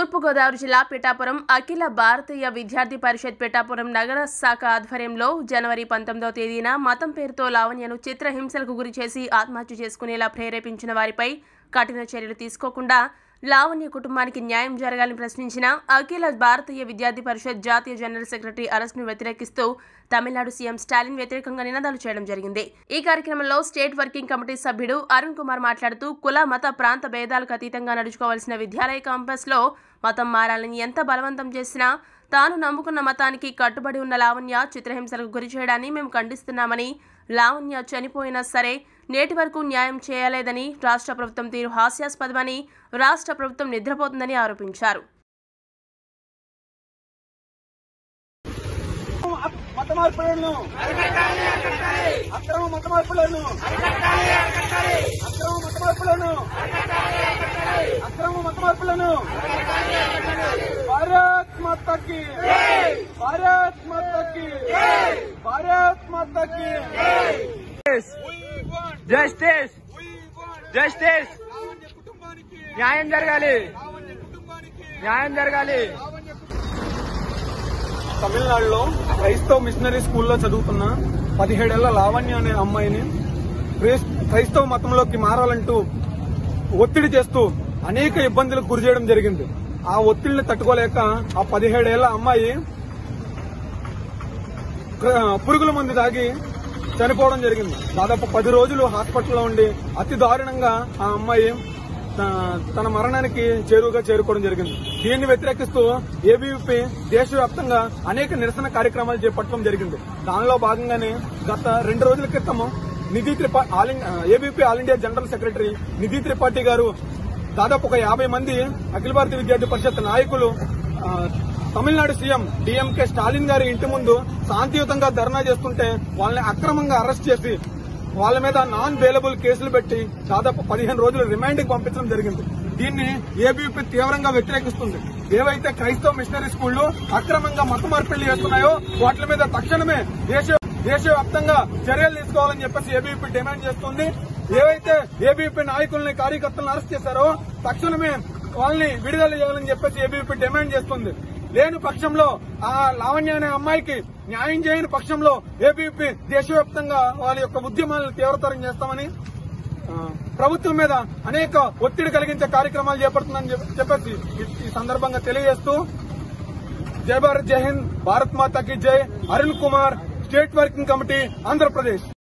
తూర్పుగోదావరి జిల్లా పిఠాపురం అఖిల భారతీయ విద్యార్థి పరిషత్ పిఠాపురం నగర శాఖ ఆధ్వర్యంలో జనవరి పంతొమ్మిదవ తేదీన మతం పేరుతో లావణ్యను చిత్రహింసలకు గురి చేసి ఆత్మహత్య చేసుకునేలా ప్రేరేపించిన వారిపై కఠిన చర్యలు తీసుకోకుండా లావణ్య కుటుంబానికి న్యాయం జరగాలని ప్రశ్నించిన అఖిల భారతీయ విద్యార్థి పరిషత్ జాతీయ జనరల్ సెక్రటరీ అరెస్ట్ను వ్యతిరేకిస్తూ తమిళనాడు సీఎం స్టాలిన్ వ్యతిరేకంగా నినాదాలు చేయడం జరిగింది ఈ కార్యక్రమంలో స్టేట్ వర్కింగ్ కమిటీ సభ్యుడు అరుణ్ కుమార్ మాట్లాడుతూ కుల మత ప్రాంత భేదాలకు అతీతంగా నడుచుకోవాల్సిన విద్యాలయ క్యాంపస్లో మతం మారాలని ఎంత బలవంతం చేసినా తాను నమ్ముకున్న మతానికి కట్టుబడి ఉన్న లావణ్య చిత్రహింసలకు గురి చేయడాన్ని మేము ఖండిస్తున్నామని లావణ్య చనిపోయినా సరే నేటి వరకు న్యాయం చేయలేదని రాష్ట్ర ప్రభుత్వం తీరు హాస్యాస్పదమని రాష్ట్ర ప్రభుత్వం నిద్రపోతుందని ఆరోపించారు మత మార్పులను అక్రమ మత మార్పులను అక్రమ మత మార్పులను అక్రమ మత మార్పులను భారత్ మాతకి భారత్ మాతకి భారత్ మాతకి జస్టిస్ జస్టిస్ న్యాయం జరగాలి న్యాయం జరగాలి తమిళనాడులో క్రైస్తవ మిషనరీ స్కూల్లో చదువుతున్న పదిహేడేళ్ల లావణ్య అనే అమ్మాయిని క్రైస్- క్రైస్తవ మతంలోకి మారాలంటూ ఒత్తిడి చేస్తూ అనేక ఇబ్బందులకు గురి చేయడం జరిగింది ఆ ఒత్తిడిని తట్టుకోలేక ఆ పదిహేడేళ్ల అమ్మాయి క్ర- పురుగుల మందు తాగి చనిపోవడం జరిగింది దాదాపు పది రోజులు హాస్పిటల్లో ఉండి అతి దారుణంగా ఆ అమ్మాయి త- తన మరణానికి చేరువుగా చేరుకోవడం జరిగింది దీన్ని వ్యతిరేకిస్తూ ఏబీవీపీ దేశవ్యాప్తంగా అనేక నిరసన కార్యక్రమాలు చేపట్టడం జరిగింది దానిలో భాగంగానే గత రెండు రోజుల క్రితం Nidhi Tripathi all India ABP all India general secretary Nidhi Tripathi గారు దాదాపు ఒక యాభై మంది అఖిల భారతీయ విద్యార్థి పరిషత్ నాయకులు ఆ, తమిళనాడు సీఎం డిఎంకే స్టాలిన్ గారి ఇంటి ముందు శాంతియుతంగా ధర్నా చేస్తుంటే వాళ్ళని అక్రమంగా అరెస్ట్ చేసి వాళ్ళ మీద నాన్ బెయిలబుల్ కేసులు పెట్టి దాదాపు పదిహేను రోజులు రిమాండ్కి పంపించడం జరిగింది దీన్ని ఏబీపీ తీవ్రంగా వ్యతిరేకిస్తుంది ఏవైతే క్రైస్తవ మిషనరీ స్కూళ్లు అక్రమంగా మత మార్పిళ్లు చేస్తున్నాయో వాటి మీద తక్షణమే దేశ దేశవ్యాప్తంగా చర్యలు తీసుకోవాలని చెప్పేసి ఏబీపీ డిమాండ్ చేస్తుంది ఏవైతే ఏబీపీ నాయకుల్ని కార్యకర్తలను అరెస్ట్ చేశారో తక్షణమే వాళ్ళని విడుదల చేయాలని చెప్పేసి ఏబీపీ డిమాండ్ చేస్తుంది లేని పక్షంలో ఆ లావణ్య అనే అమ్మాయికి న్యాయం చేయని పక్షంలో ఏబీపీ దేశవ్యాప్తంగా వాళ్ళ యొక్క ఉద్యమాలను తీవ్రతరం చేస్తామని ఆ, ప్రభుత్వం మీద అనేక ఒత్తిడి కలిగించే కార్యక్రమాలు చేపడుతుందని చెప్ప- చెప్పేసి ఈ- ఈ సందర్భంగా తెలియజేస్తూ జై భారత్ జై హింద్ భారత్ మాతాకి జై Arun Kumar state working committee Andhra Pradesh